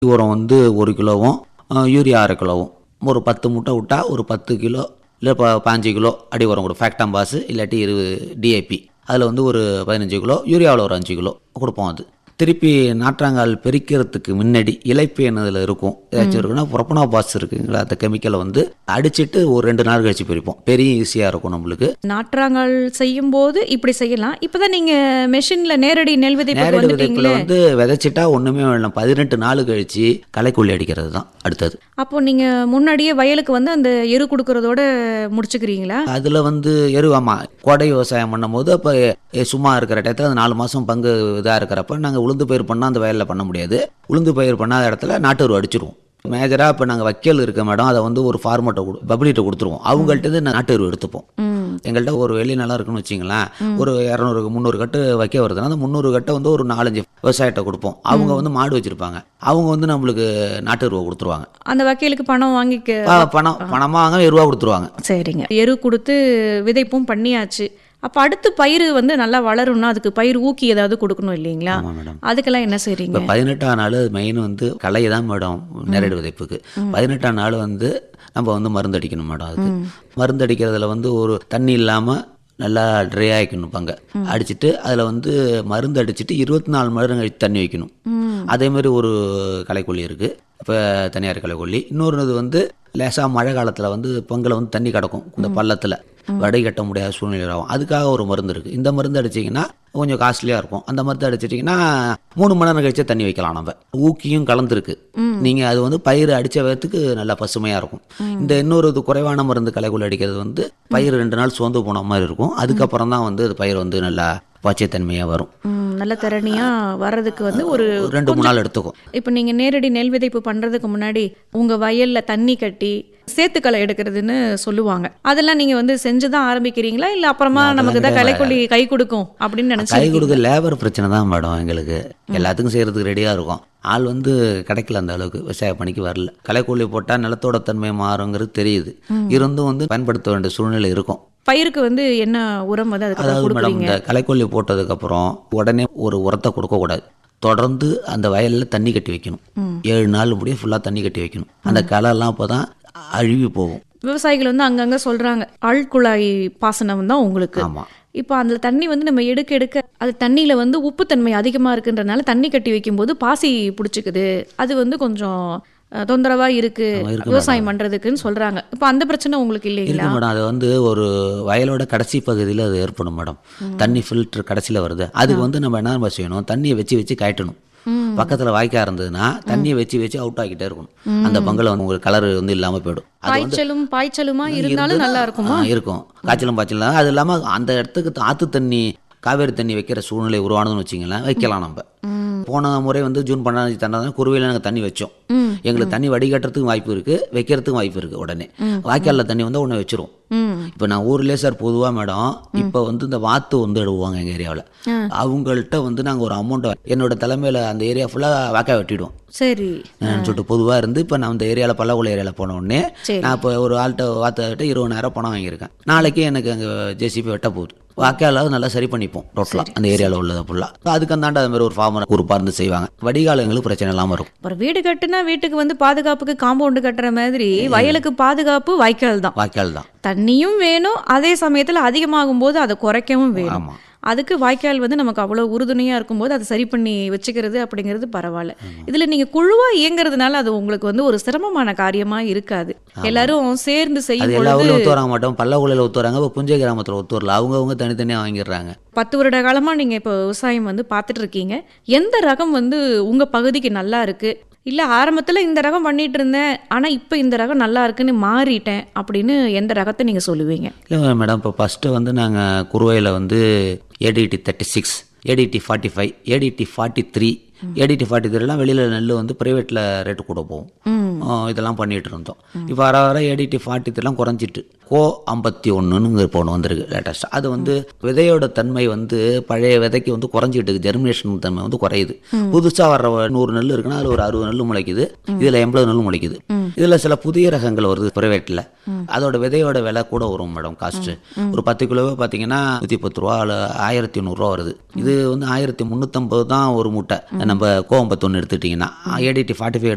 உரம் வந்து ஒரு கிலோவும் அஹ், யூரியா அரை கிலோவும் ஒரு பத்து முட்டை விட்டா ஒரு பத்து கிலோ இல்லை இப்போ பாஞ்சு கிலோ அடி உரம் கொடுப்போம் ஃபேக்டாம்பாஸ் இல்லாட்டி இருபது டிஏபி அதில் வந்து ஒரு பதினஞ்சு கிலோ யூரியாவில் ஒரு அஞ்சு கிலோ கொடுப்போம் அது திருப்பி நாற்றாங்கால் பெரிக்கிறதுக்கு முன்னாடி இலைப்பேன் அதில் இருக்கும் ஏதாச்சும் இருக்குன்னா புறப்பனா பாஸ் இருக்குங்களா அந்த கெமிக்கலை வந்து அடிச்சிட்டு ஒரு ரெண்டு நாள் கழிச்சு பிரிப்போம் பெரிய ஈஸியாக இருக்கும் நம்மளுக்கு நாற்றாங்கால் செய்யும் போது இப்படி செய்யலாம் இப்பதான் நீங்க மெஷின்ல நேரடி நெல் விதைப்புக்கு நேரடி விதைப்புல வந்துட்டீங்களே வந்து விதைச்சிட்டா ஒன்றுமே வேணும் பதினெட்டு நாள் கழிச்சு களைக்கொல்லி அடிக்கிறது தான் அடுத்தது அப்போ நீங்க முன்னாடியே வயலுக்கு வந்து அந்த எரு கொடுக்கறதோட முடிச்சுக்கிறீங்களா அதில் வந்து எரு ஆமாம் கோடை விவசாயம் பண்ணும்போது அப்போ சும்மா இருக்கிற டயத்தில் அந்த நாலு மாதம் பங்கு இதாக இருக்கிறப்ப நாங்கள் உளுந்து பயிர் பண்ணால் அந்த வயலில் பண்ண முடியாது உளுந்து பயிர் பண்ணாத இடத்துல நாட்டு எரு அடிச்சிருவோம் மேஜராக இப்போ நாங்கள் வைக்கல் இருக்க மேடம் அதை வந்து ஒரு ஃபார்மட்டை கொடு பப்ளிட்ட கொடுத்துருவோம் அவங்கள்ட்ட இருந்து நாட்டு எரு எடுத்துப்போம் ம் எங்கள்கிட்ட ஒரு வெளி நிலம் இருக்குன்னு வச்சிங்களேன் ஒரு இரநூறு முந்நூறு கட்டு வைக்க வருதுன்னா அந்த முந்நூறு கட்டை வந்து ஒரு நாலஞ்சு விவசாயிட்ட கொடுப்போம் அவங்க வந்து மாடு வச்சிருப்பாங்க அவங்க வந்து நம்மளுக்கு நாட்டு ரூபா கொடுத்துருவாங்க அந்த வக்கீலுக்கு பணம் வாங்கிக்க ஆ, பணம் பணமாக வாங்க ரூபா கொடுத்துருவாங்க சரிங்க எரு கொடுத்து விதைப்பும் பண்ணியாச்சு அப்ப அடுத்து பயிர் வந்து நல்லா வளரும்னா அதுக்கு பயிர் ஊக்கி ஏதாவது கொடுக்கணும் இல்லைங்களா ஆமாம் மேடம் அதுக்கெல்லாம் என்ன செய்றீங்க இப்போ பதினெட்டாம் நாள் மெயின் வந்து களை தான் மேடம் நேரடி விதைப்புக்கு பதினெட்டாம் நாள் வந்து நம்ம வந்து மருந்து அடிக்கணும் மேடம் அதுக்கு மருந்து அடிக்கிறதுல வந்து ஒரு தண்ணி இல்லாமல் நல்லா ட்ரை ஆகிக்கணும் பங்க அடிச்சிட்டு அதில் வந்து மருந்து அடிச்சிட்டு இருபத்தி நாலு மணி நேரம் கழிச்சு தண்ணி வைக்கணும் ம் அதே மாதிரி ஒரு களைக்கொல்லி இருக்குது இப்போ தனியார் களைக்கொல்லி இன்னொரு இது வந்து லேசாக மழை காலத்தில் வந்து பொங்கலை வந்து தண்ணி கிடக்கும் இந்த பள்ளத்தில் வடை கட்ட முடியாத சூழ்நிலை ஆகும் அதுக்காக ஒரு மருந்து இருக்குது இந்த மருந்து அடிச்சிங்கன்னா கொஞ்சம் காஸ்ட்லியாக இருக்கும் அந்த மருந்து அடிச்சிட்டிங்கன்னா மூணு மணி நேரம் கழிச்சே தண்ணி வைக்கலாம் நம்ம ஊக்கியும் கலந்துருக்கு நீங்கள் அது வந்து பயிர் அடித்த வேகத்துக்கு நல்லா பசுமையாக இருக்கும் இந்த இன்னொரு இது குறைவான மருந்து களைக்கொல்லி அடிக்கிறது வந்து பயிர் ரெண்டு நாள் சோர்ந்து போன மாதிரி இருக்கும் அதுக்கப்புறம் தான் வந்து அது பயிர் வந்து நல்லா பச்சைத்தன்மையாக வரும் ம், நல்ல திறனியா வர்றதுக்கு வந்து ஒரு ஒரு ரெண்டு மூணு நாள் எடுத்துக்கும் இப்போ நீங்க நேரடி நெல் விதைப்பு பண்றதுக்கு முன்னாடி உங்க வயல்ல தண்ணி கட்டி சேத்துக்களை எடுக்கிறதுன்னு சொல்லுவாங்க அதெல்லாம் நீங்க வந்து செஞ்சுதான் ஆரம்பிக்கிறீங்களா இல்ல அப்புறமா நமக்கு தான் களைக்கொல்லி கை கொடுக்கும் அப்படின்னு கை நினைச்சு கொடுக்க லேபர் பிரச்சனை தான் மேடம் எங்களுக்கு எல்லாத்துக்கும் செய்கிறதுக்கு ரெடியாக இருக்கும் ஆள் வந்து கிடைக்கல அந்த அளவுக்கு விவசாய பணிக்கு வரல களைக்கொல்லி போட்டால் நிலத்தோட தன்மை மாறுங்கிறது தெரியுது இருந்தும் வந்து பயன்படுத்த வேண்டிய சூழ்நிலை இருக்கும் பயிருக்கு வந்து என்ன உரம் வந்து அதுக்கு அதாவது மேடம் கொடுக்குறீங்க இந்த களைக்கொல்லி போட்டதுக்கப்புறம் உடனே ஒரு உரத்தை கொடுக்கக்கூடாது தொடர்ந்து அந்த வயலில் தண்ணி கட்டி வைக்கணும் ஏழு நாள் முடிய ஃபுல்லாக தண்ணி கட்டி வைக்கணும் அந்த களைலாம் அப்போ தான் அழுகி போகும் விவசாயிகள் வந்து அங்கங்க சொல்றாங்க ஆழ்குழாய் பாசனம் தான் உங்களுக்கு ஆமாம் இப்போ அந்த தண்ணி வந்து நம்ம எடுக்க எடுக்க அது தண்ணியில வந்து உப்புத்தன்மை அதிகமா இருக்குன்றனால தண்ணி கட்டி வைக்கும்போது பாசி பிடிச்சிக்குது அது வந்து கொஞ்சம் அஹ், தொந்தரவா இருக்கு ஆமா, இருக்கு விவசாயம் பண்றதுக்குன்னு சொல்றாங்க இப்போ அந்த பிரச்சனை உங்களுக்கு இல்லைங்களா இருக்கு மேடம் அது வந்து ஒரு வயலோட கடைசி பகுதியில் அது ஏற்படும் மேடம் தண்ணி ஃபில்டர் கடைசியில் வருது அதுக்கு வந்து நம்ம என்ன நம்ம செய்யணும் தண்ணியை வச்சு வச்சு காய்ட்டணும் பக்கத்தில் வாய்க்கா இருந்ததுன்னா தண்ணியை வச்சு வச்சு அவுட் ஆகிட்டே இருக்கணும் அந்த பங்கில் வந்து உங்களுக்கு கலர் வந்து இல்லாமல் போயிடும் அது வந்து காய்ச்சலும் பாய்ச்சலுமா இருந்தாலும் நல்லா இருக்குமா ஆ, இருக்கும் காய்ச்சலும் பாய்ச்சலும் அது இல்லாமல் அந்த இடத்துக்கு ஆற்று தண்ணி காவேரி தண்ணி வைக்கிற சூழ்நிலை உருவானதுன்னு வச்சிங்களேன் வைக்கலாம் நம்ம போன முறை வந்து ஜூன் பன்னெண்டாம் தேதி தந்தாங்க குருவியில் நாங்கள் தண்ணி வச்சோம் ம் எங்களுக்கு தண்ணி வடிகட்டுறதுக்கும் வாய்ப்பு இருக்குது வைக்கிறதுக்கும் வாய்ப்பு இருக்குது உடனே வாய்க்காலில் தண்ணி வந்து உடனே வச்சிரும் ம் இப்போ நான் ஊர்லேயே சார் பொதுவாக மேடம் இப்போ வந்து இந்த வாத்து வந்து எடுவாங்க எங்கள் ஏரியாவில் அவங்கள்ட்ட வந்து நாங்கள் ஒரு அமௌண்ட்டை என்னோட தலைமையில் அந்த ஏரியா ஃபுல்லாக வாக்கா வெட்டிடுவோம் சரி நான் சொல்லிட்டு பொதுவாக இருந்து இப்போ நான் இந்த ஏரியாவில் பல்லக்குள்ள ஏரியாவில் போன உடனே சரி. நான் இப்போ ஒரு ஆள்கிட்ட வார்த்தை இருபதாயிரம் பணம் வாங்கியிருக்கேன் நாளைக்கு எனக்கு அங்கே ஜேசிபி வெட்ட போகுது வாக்கையாலாவது நல்லா சரி பண்ணிப்போம் டோட்டலாக அந்த ஏரியாவில் உள்ளதை ஃபுல்லாக அதுக்கு அந்தாண்ட அது மாதிரி ஒரு ஃபார்மர் குரூப்பாக இருந்து செய்வாங்க வடிகால் எங்களுக்கு பிரச்சனை இல்லாமல் இருக்கும் ஒரு வீடு கட்டுனா வீட்டுக்கு வந்து பாதுகாப்புக்கு காம்பவுண்டு கட்டுற மாதிரி வயலுக்கு பாதுகாப்பு வாய்க்கால் தான் வாய்க்கால் தான் தண்ணியும் வேணும் அதே சமயத்துல அதிகமாகும் போது அதை குறைக்கவும் வேணும் ஆமாம் அதுக்கு வாய்க்கால் வந்து நமக்கு அவ்வளோ உறுதுணையாக இருக்கும்போது அதை சரி பண்ணி வச்சுக்கிறது அப்படிங்கிறது பரவாயில்ல இதில் நீங்கள் குழுவாக இயங்குறதுனால அது உங்களுக்கு வந்து ஒரு சிரமமான காரியமாக இருக்காது எல்லாரும் சேர்ந்து அது செய்யும் எல்லா பொழுது ஊர்லையும் ஒத்து வராங்க மாட்டோம் பல்லக்குள்ளையில் ஒத்து வராங்க இப்போ புஞ்சை கிராமத்தில் ஒத்து வரல அவங்கவுங்க தனித்தனியாக வாங்கிடுறாங்க பத்து வருட காலமாக நீங்கள் இப்போ விவசாயம் வந்து பார்த்துட்டு இருக்கீங்க எந்த ரகம் வந்து உங்கள் பகுதிக்கு நல்லா இருக்கு இல்லை ஆரம்பத்தில் இந்த ரகம் பண்ணிட்டு இருந்தேன் ஆனால் இப்போ இந்த ரகம் நல்லா இருக்குன்னு மாறிட்டேன் அப்படின்னு எந்த ரகத்தை நீங்கள் சொல்லுவீங்க இல்லை மேடம் இப்போ ஃபஸ்ட்டு வந்து நாங்கள் குருவையில் வந்து ADT thirty six ADT forty five ADT forty three ADT forty த்ரீலாம் வெளியில் நெல் வந்து ப்ரைவேட்டில் ரேட்டு கூட போகும் ம் ஆ, இதெல்லாம் பண்ணிட்டு இருந்தோம் இப்போ வர வர ஏடிடி ஃபார்ட்டி த்ரீலாம் குறைஞ்சிட்டு கோ ஐம்பத்தி ஒன்றுன்னு இப்போ ஒன்று வந்திருக்கு லேட்டஸ்ட்டாக அது வந்து விதையோட தன்மை வந்து பழைய விதைக்கு வந்து குறைஞ்சிட்டு இருக்கு ஜெர்மினேஷன் தன்மை வந்து குறையுது புதுசாக வர்ற நூறு நெல் இருக்குன்னா அதில் ஒரு அறுபது நெல் முளைக்குது இதில் எண்பது நெல் முளைக்குது இதில் சில புதிய ரகங்கள் வருது ப்ரைவேட்டில் அதோட விதையோட விலை கூட வரும் மேடம் காஸ்ட்டு ஒரு பத்து கிலோவே பார்த்தீங்கன்னா நூற்றி பத்து ரூபா இல்லை ஆயிரத்தி நூறுரூவா வருது இது வந்து ஆயிரத்தி முந்நூற்றம்பது தான் ஒரு மூட்டை நம்ம கோ ஐம்பத்தொன்று எடுத்துட்டிங்கன்னா ஏடிடி ஃபார்ட்டி ஃபைவ்